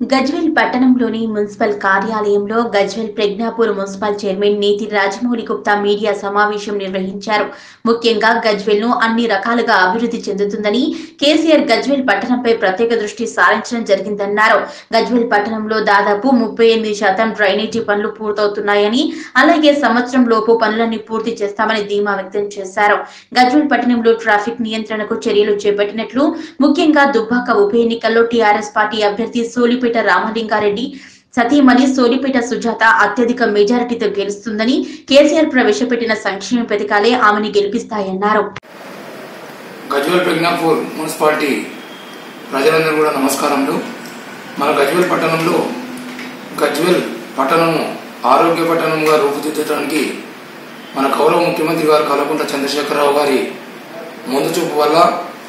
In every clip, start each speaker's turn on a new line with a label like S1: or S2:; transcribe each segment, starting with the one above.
S1: గజ్వేల్ పట్టణంలోని మున్సిపల్ కార్యాలయంలో Gajwel Pragnapur municipal chairman నీతి రాజమౌళి గుప్తా మీడియా సమావేశం నిర్వహించారు ముఖ్యంగా గజ్వేల్ ను అన్ని రకాలుగా అభివృద్ధి చెందుతుందని కేసీఆర్ గజ్వేల్ పట్టణంపై ప్రత్యేక దృష్టి సారించడం జరిగిందన్నారు గజ్వేల్ పట్టణంలో దాదాపు ముప్పై ఎనిమిది శాతం డ్రైనేజీ పనులు పూర్తవుతున్నాయని అలాగే సంవత్సరం లోపు పనులన్నీ పూర్తి చేస్తామని ధీమా వ్యక్తం చేశారు గజ్వేల్ పట్టణంలో ట్రాఫిక్ నియంత్రణకు చర్యలు చేపట్టినట్లు ముఖ్యంగా దుబ్బాక ఉప ఎన్నికల్లో టీఆర్ఎస్ పార్టీ అభ్యర్థి సోలిపేట రామలింగారెడ్డి సతీమణి సోలిపేట సుజాత అత్యధిక మెజారిటీతో గెలుస్తుందని కేసీఆర్ ప్రవేశపెట్టిన సంక్షేమ పథకాలే ఆమెను గెలిపిస్తాయన్నారు
S2: గజ్వేల్ ప్రజ్ఞాపూర్ మున్సిపాలిటీ ప్రజలందరూ కూడా నమస్కారములు మన గజ్వేల్ పట్టణంలో గజ్వేల్ పట్టణము ఆరోగ్య పట్టణంగా రూపుదిద్దడానికి మన గౌరవ ముఖ్యమంత్రి గారు కలకుంట చంద్రశేఖరరావు గారి ముందు చూపు వల్ల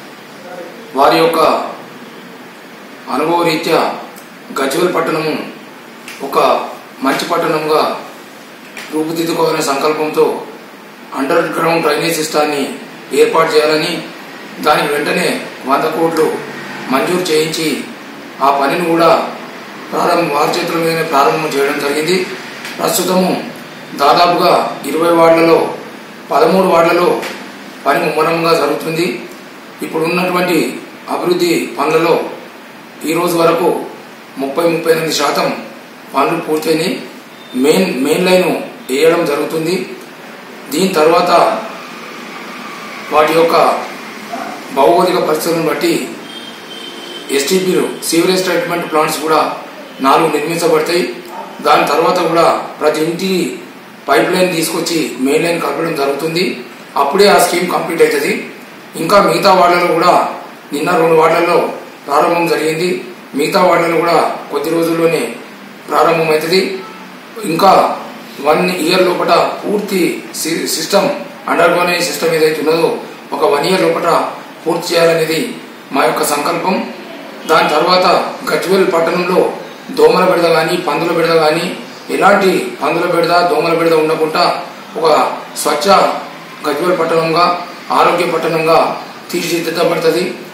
S2: వారి యొక్క అనుభవ రీత్యా గజ్వేల్ పట్టణము ఒక మంచి పట్టణంగా రూపుదిద్దుకోవాలనే సంకల్పంతో అండర్ గ్రౌండ్ డ్రైనేజ్ సిస్టాన్ని ఏర్పాటు చేయాలని దానికి వెంటనే వంద కోట్లు మంజూరు చేయించి ఆ పనిని కూడా ప్రారంభం వారి చేతుల మీదనే ప్రారంభం చేయడం జరిగింది ప్రస్తుతము దాదాపుగా ఇరవై వార్డులలో పదమూడు వార్డులలో పని ముమ్మరంగా జరుగుతుంది ఇప్పుడు ఉన్నటువంటి అభివృద్ధి పనులలో ఈ రోజు వరకు ముప్పై ముప్పై ఎనిమిది శాతం పనులు పూర్తయినాయి మెయిన్ మెయిన్ లైన్ వేయడం జరుగుతుంది దీని తర్వాత వాటి యొక్క భౌగోళిక పరిస్థితులను బట్టి ఎస్టీపీలు సీవరేజ్ ట్రీట్మెంట్ ప్లాంట్స్ కూడా నాలుగు నిర్మించబడతాయి దాని తర్వాత కూడా ప్రతి ఇంటి పైప్ లైన్ తీసుకొచ్చి మెయిన్ లైన్ కలపడం జరుగుతుంది అప్పుడే ఆ స్కీమ్ కంప్లీట్ అవుతుంది ఇంకా మిగతా వార్డులలో కూడా నిన్న రెండు వార్డులలో ప్రారంభం జరిగింది మిగతా వార్డులలో కూడా కొద్ది రోజుల్లోనే ప్రారంభం అవుతుంది ఇంకా వన్ ఇయర్ లోపల పూర్తి సి- సిస్టమ్ అండర్గోనే సిస్టమ్ ఏదైతే ఉన్నదో ఒక వన్ ఇయర్ లోపల పూర్తి చేయాలనేది మా యొక్క సంకల్పం దాని తర్వాత గజ్వేల్ పట్టణంలో దోమల బెడద కానీ పందుల బెడద కానీ ఎలాంటి పందుల బెడద దోమల బెడద ఉండకుండా ఒక స్వచ్ఛ గజ్వేల్ పట్టణంగా ఆరోగ్య పట్టణంగా తీర్చిదిద్దబడుతుంది